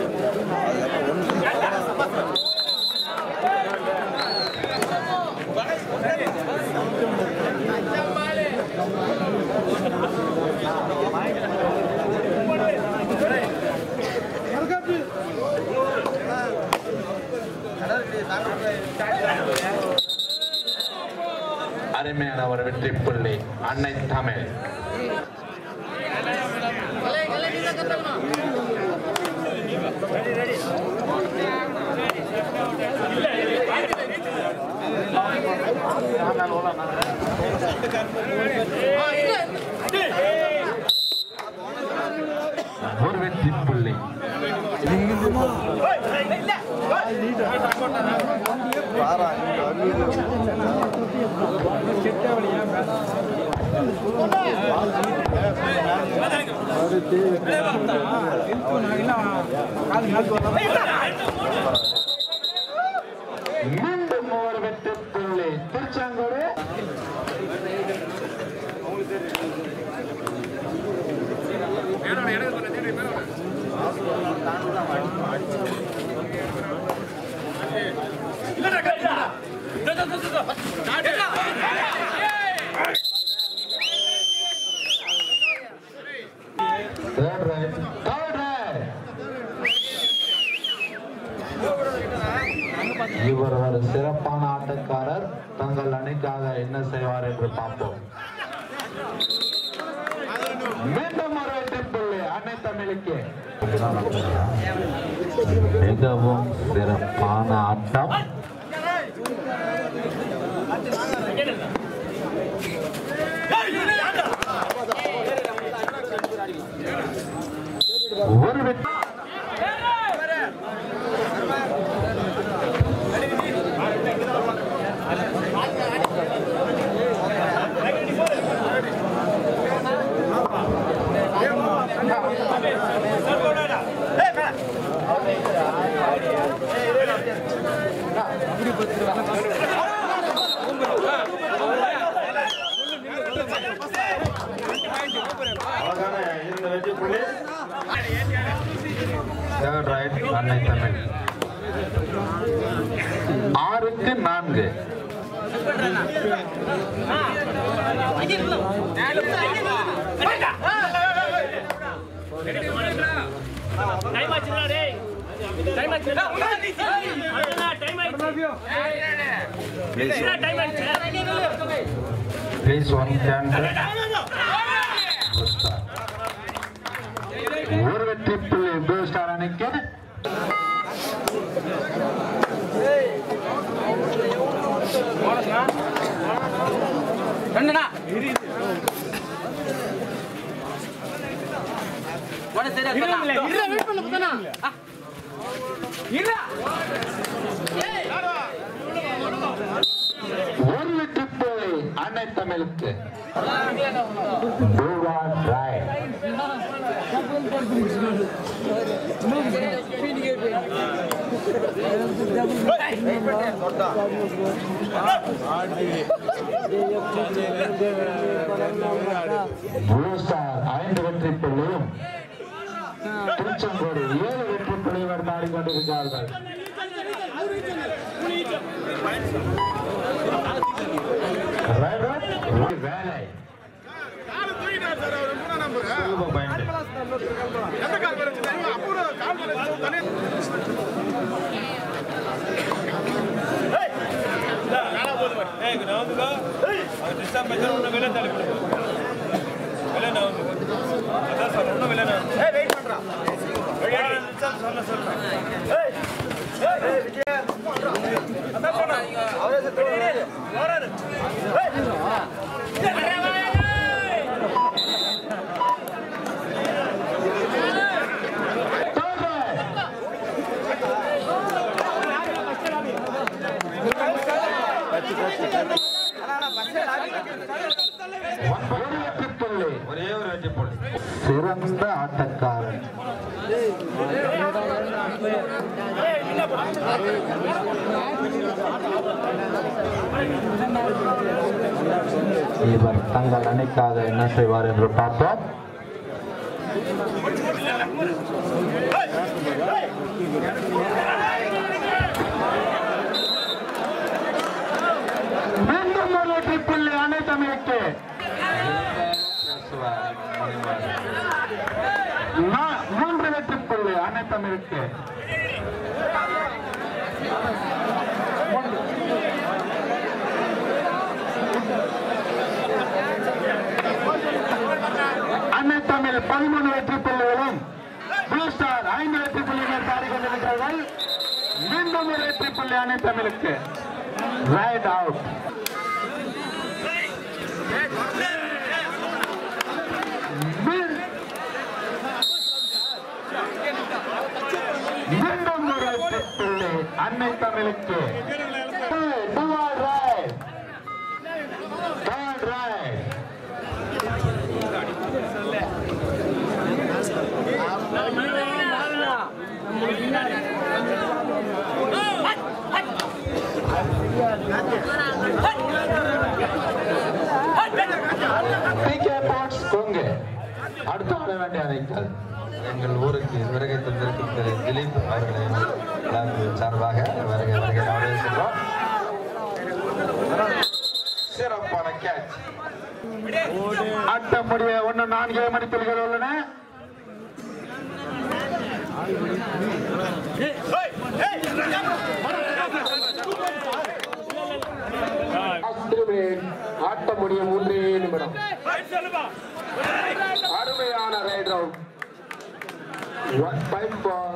அருமையான ஒரு வெற்றி புள்ளி அன்னை தமிழ் ஒரு வெற்றி புள்ளி மீண்டும் ஒரு வெற்றி புள்ளி திருச்சாங்கோடு Third right. Third right. இவர் ஒரு சிறப்பான ஆட்டக்காரர் தங்கள் அணிக்காக என்ன செய்வார் என்று பார்ப்போம் மீண்டும் ஒரு வெற்றி புள்ளி அன்னை தமிழுக்கு மிகவும் சிறப்பான ஆட்டம் ஒரு வெற்றி Third right, அன்னை தமிழ் ஆறுக்கு நான்கு டைம் ஆச்சுடா டேய் டைம் ஆச்சுடா அவ்வளவுதான் டைம் ஆயிடுச்சு டைம் ஆயிடுச்சு Please one candle. ஒரு வெற்றி புள்ளி ப்ளூ ஸ்டார் அணிக்கு ரெண்டுண்ணா உடனே சரியா சொல்லலாம். ஆ. ஒரு வெற்றி புள்ளி அன்னை தமிழுக்கு Blue Dry. ப்ளூ ஸ்டார் ஐந்து வெற்றி புள்ளியும் திருச்செங்கோடு ஏழு வெற்றி புள்ளியும் எடுத்து ஆடிக்கொண்டிருக்கிறார்கள் Right, right. வேலை சுலப பாயிண்ட் ஒரு வெற்றி புள்ளி ஒரே ஒரு வெற்றி புள்ளி சிறந்த ஆட்டக்காரன் இவர் தங்கள் அணிக்காக என்ன செய்வார் என்று பார்ப்போம் மீண்டும் ஒரு வெற்றி புள்ளி அனைத்தமிழுக்கு நா- மூன்று வெற்றி புள்ளி அனைத்தமிழுக்கு அன்னை தமிழ் பதிமூணு வெற்றி புள்ளிகளும் ப்ளூ ஸ்டார் ஐந்து வெற்றி புள்ளிகள் தாடி கொண்டிருக்கிறார்கள் மீண்டும் ஒரு வெற்றி புள்ளி அன்னை தமிழுக்கு ரைட் அவுட் மீண்டும் ஒரு வெற்றி புள்ளி அன்னை தமிழுக்கு Dual right. Third right. PK Box Kongu அடுத்து ஆட வேண்டிய அணைக்கள் எங்கள் ஊருக்கு வருகை தந்திருக்கும் திரு திலீப் அவர்களை விழாக்குழுவின் சார்பாக வருகை வருகை வரவேற்கின்றோம் சிறப்பான கேட்ச் ஆட்டம் முடிய ஒன்று நான்கு மணிப்புள்ளிகள் உள்ளன ஆட்டம் முடிய மூன்றே நிமிடம் அருமையான right round one five four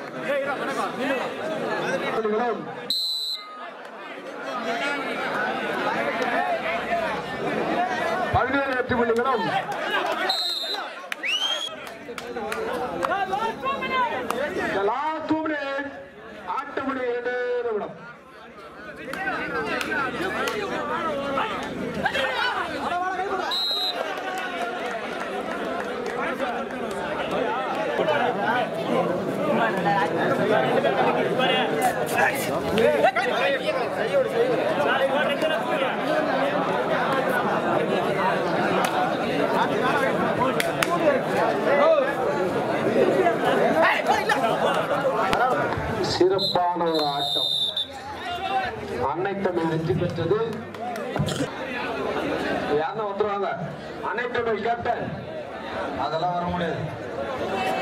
பதினேழு வெற்றி புள்ளிகளும் The last two minutes, ஆட்ட முடிய இரண்டு நிமிடம் சிறப்பான ஒரு ஆட்டம் அன்னை தமிழ் வெற்றி பெற்றது யாருன்னா வந்துருவாங்க அன்னை தமிழ் கேப்டன் அதெல்லாம் வர முடியாது